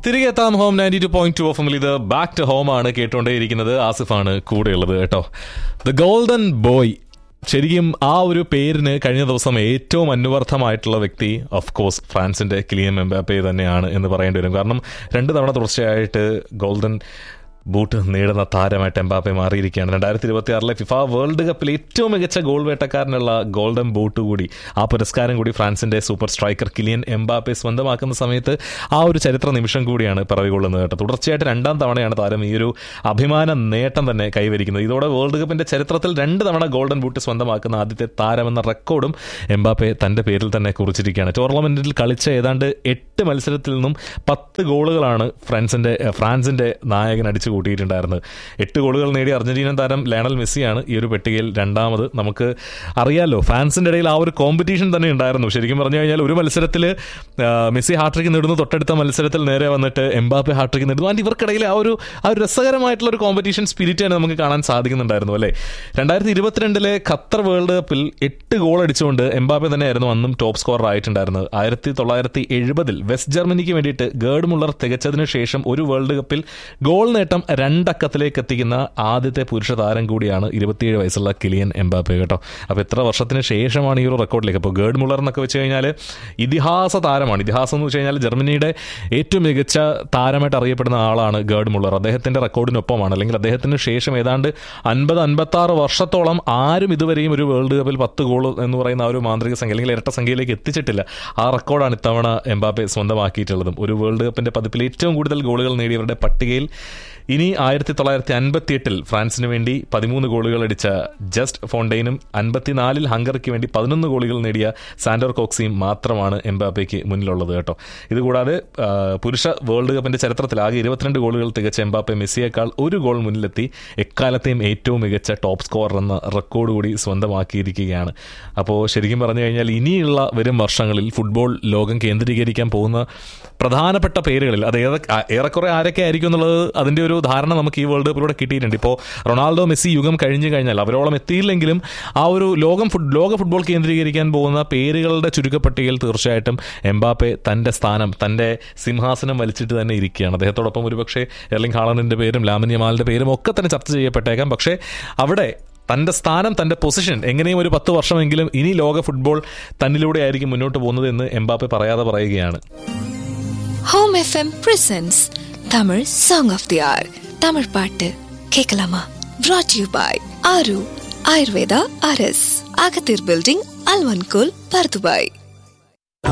തിരികെ എത്താം home ninety two point two of ഇത് ബാക്ക് ടു ഹോം ആണ് കേട്ടുകൊണ്ടേയിരിക്കുന്നത് ആസിഫാണ് കൂടെയുള്ളത് കേട്ടോ ദ ഗോൾഡൻ ബോയ് ശരിക്കും ആ ഒരു പേരിന് കഴിഞ്ഞ ദിവസം ഏറ്റവും അന്വർത്ഥമായിട്ടുള്ള വ്യക്തി ഓഫ് കോഴ്സ് ഫ്രാൻസിന്റെ കിലിയൻ എംബാപ്പെ തന്നെയാണ് എന്ന് പറയേണ്ടി വരും കാരണം രണ്ട് തവണ തുടർച്ചയായിട്ട് ഗോൾഡൻ ബൂട്ട് നേടുന്ന താരമായിട്ട് എംബാപ്പെ മാറിയിരിക്കുകയാണ് രണ്ടായിരത്തി ഇരുപത്തി ആറിലെ ഫിഫ വേൾഡ് കപ്പിൽ ഏറ്റവും മികച്ച ഗോൾ വേട്ടക്കാരനുള്ള ഗോൾഡൻ ബൂട്ട് കൂടി ആ പുരസ്കാരം കൂടി ഫ്രാൻസിന്റെ സൂപ്പർ സ്ട്രൈക്കർ കിലിയൻ എംബാപ്പെ സ്വന്തമാക്കുന്ന സമയത്ത് ആ ഒരു ചരിത്ര നിമിഷം കൂടിയാണ് പിറവികൊള്ളുന്നത് കേട്ടോ തുടർച്ചയായിട്ട് രണ്ടാം തവണയാണ് താരം ഈ ഒരു അഭിമാന നേട്ടം തന്നെ കൈവരിക്കുന്നത് ഇതോടെ വേൾഡ് കപ്പിന്റെ ചരിത്രത്തിൽ രണ്ട് തവണ ഗോൾഡൻ ബൂട്ട് സ്വന്തമാക്കുന്ന ആദ്യത്തെ താരമെന്ന റെക്കോർഡും എംബാപ്പെ തന്റെ പേരിൽ തന്നെ കുറിച്ചിരിക്കുകയാണ് ടൂർണമെന്റിൽ കളിച്ച ഏതാണ്ട് എട്ട് മത്സരത്തിൽ നിന്നും പത്ത് ഗോളുകളാണ് ഫ്രാൻസിന്റെ ഫ്രാൻസിന്റെ നായകൻ അടിച്ചു കൂട്ടിയിട്ടുണ്ടായിരുന്നത് എട്ട് ഗോളുകൾ നേടിയ അർജന്റീനൻ താരം ലയണൽ മെസ്സിയാണ് ഈ ഒരു പട്ടികയിൽ രണ്ടാമത് നമുക്ക് അറിയാലോ ഫാൻസിന്റെ ഇടയിൽ ആ ഒരു കോമ്പറ്റീഷൻ തന്നെ ഉണ്ടായിരുന്നു ശരിക്കും പറഞ്ഞു കഴിഞ്ഞാൽ ഒരു മത്സരത്തിൽ മെസ്സി ഹാട്രിക്ക് നേടുന്നു തൊട്ടടുത്ത മത്സരത്തിൽ നേരെ വന്നിട്ട് എംബാപ്പെ ഹാട്രിക്ക് നേടുന്നു ആൻഡ് ഇവർക്കിടയിൽ ആ ഒരു ആ ഒരു രസകരമായിട്ടുള്ള ഒരു കോമ്പറ്റീഷൻ സ്പിരിറ്റ് തന്നെ നമുക്ക് കാണാൻ സാധിക്കുന്നുണ്ടായിരുന്നു അല്ലേ രണ്ടായിരത്തി ഇരുപത്തിരണ്ടിലെ ഖത്തർ വേൾഡ് കപ്പിൽ എട്ട് ഗോൾ അടിച്ചുകൊണ്ട് എംബാപ്പെ തന്നെയായിരുന്നു അന്നും ടോപ്പ് സ്കോറർ ആയിട്ടുണ്ടായിരുന്നത് ആയിരത്തി തൊള്ളായിരത്തി എഴുപതിൽ വെസ്റ്റ് ജർമ്മനിക്ക് വേണ്ടിയിട്ട് ഗേർഡ് മുള്ളർ തികച്ചതിന് ശേഷം ഒരു വേൾഡ് കപ്പിൽ ഗോൾ നേട്ടം രണ്ടക്കത്തിലേക്ക് എത്തിക്കുന്ന ആദ്യത്തെ പുരുഷ താരം കൂടിയാണ് ഇരുപത്തിയേഴ് വയസ്സുള്ള കിലിയൻ എംബാപ്പെ കേട്ടോ അപ്പോൾ എത്ര വർഷത്തിന് ശേഷമാണ് ഈ ഒരു റെക്കോർഡിലേക്ക് അപ്പോൾ ഗേർഡ് മുള്ളർ എന്നൊക്കെ വെച്ച് കഴിഞ്ഞാൽ ഇതിഹാസ താരമാണ് ഇതിഹാസം എന്ന് വെച്ച് കഴിഞ്ഞാൽ ജർമ്മനിയുടെ ഏറ്റവും മികച്ച താരമായിട്ട് അറിയപ്പെടുന്ന ആളാണ് ഗേർഡ് മുള്ളർ അദ്ദേഹത്തിന്റെ റെക്കോർഡിനൊപ്പമാണ് അല്ലെങ്കിൽ അദ്ദേഹത്തിന് ശേഷം ഏതാണ്ട് അൻപത് അൻപത്തി ആറ് വർഷത്തോളം ആരും ഇതുവരെയും ഒരു വേൾഡ് കപ്പിൽ പത്ത് ഗോൾ എന്ന് പറയുന്ന ആ ഒരു മാന്ത്രിക സംഖ്യ അല്ലെങ്കിൽ ഇരട്ട സംഖ്യയിലേക്ക് എത്തിച്ചിട്ടില്ല ആ റെക്കോർഡാണ് ഇത്തവണ എംബാപ്പെ സ്വന്തമാക്കിയിട്ടുള്ളതും ഒരു വേൾഡ് കപ്പിന്റെ പതിപ്പിൽ ഏറ്റവും കൂടുതൽ ഗോളുകൾ നേടിയവരുടെ പട്ടികയിൽ ഇനി ആയിരത്തി തൊള്ളായിരത്തി അൻപത്തി എട്ടിൽ ഫ്രാൻസിന് വേണ്ടി പതിമൂന്ന് ഗോളുകൾ അടിച്ച ജസ്റ്റ് ഫോണ്ടെയിനും അൻപത്തിനാലിൽ ഹംഗറിക്ക് വേണ്ടി പതിനൊന്ന് ഗോളുകൾ നേടിയ സാൻഡോർ കോക്സിയും മാത്രമാണ് എംബാപ്പയ്ക്ക് മുന്നിലുള്ളത് കേട്ടോ ഇതുകൂടാതെ ആ, പുരുഷ വേൾഡ് കപ്പിന്റെ ചരിത്രത്തിൽ ആകെ ഇരുപത്തിരണ്ട് ഗോളുകൾ തികച്ച എംബാപ്പെ മെസ്സിയേക്കാൾ ഒരു ഗോൾ മുന്നിലെത്തി എക്കാലത്തെയും ഏറ്റവും മികച്ച ടോപ്പ് സ്കോറർ എന്ന റെക്കോർഡ് കൂടി സ്വന്തമാക്കിയിരിക്കുകയാണ് അപ്പോൾ ശരിക്കും പറഞ്ഞു കഴിഞ്ഞാൽ ഇനിയുള്ള വരും വർഷങ്ങളിൽ ഫുട്ബോൾ ലോകം കേന്ദ്രീകരിക്കാൻ പോകുന്ന പ്രധാനപ്പെട്ട പേരുകളിൽ അത് ഏറെ ഏറെക്കുറെ ആരൊക്കെ ആയിരിക്കും എന്നുള്ളത് അതിന്റെ ഒരു ധാരണ നമുക്ക് ഈ വേൾഡ് കപ്പിലൂടെ കിട്ടിയിട്ടുണ്ട് ഇപ്പോൾ റൊണാൾഡോ മെസ്സി യുഗം കഴിഞ്ഞു കഴിഞ്ഞാൽ അവരോളം എത്തിയില്ലെങ്കിലും ആ ഒരു ലോകം ഫുട് ലോക ഫുട്ബോൾ കേന്ദ്രീകരിക്കാൻ പോകുന്ന പേരുകളുടെ ചുരുക്കപ്പട്ടികയിൽ തീർച്ചയായിട്ടും എംബാപ്പെ തന്റെ സ്ഥാനം തന്റെ സിംഹാസനം വലിച്ചിട്ട് തന്നെ ഇരിക്കുകയാണ് അദ്ദേഹത്തോടൊപ്പം ഒരുപക്ഷെ എർലിംഗ് ഹാളണ്ടിന്റെ പേരും ലാമിൻ യമാലിന്റെ പേരും ഒക്കെ തന്നെ ചർച്ച ചെയ്യപ്പെട്ടേക്കാം പക്ഷേ അവിടെ തന്റെ സ്ഥാനം തന്റെ പൊസിഷൻ എങ്ങനെയും ഒരു പത്ത് വർഷമെങ്കിലും ഇനി ലോക ഫുട്ബോൾ തന്നിലൂടെ ആയിരിക്കും മുന്നോട്ട് പോകുന്നത് എന്ന് എംബാപ്പെ പറയാതെ പറയുകയാണ് home FM presents Tamil song of the hour Tamil பாட்டு கேட்கலாமா brought you by Aaru Ayurveda அரஸ் அகத்தீர் பில்டிங் அல்வன்கோல் பர்துபாய்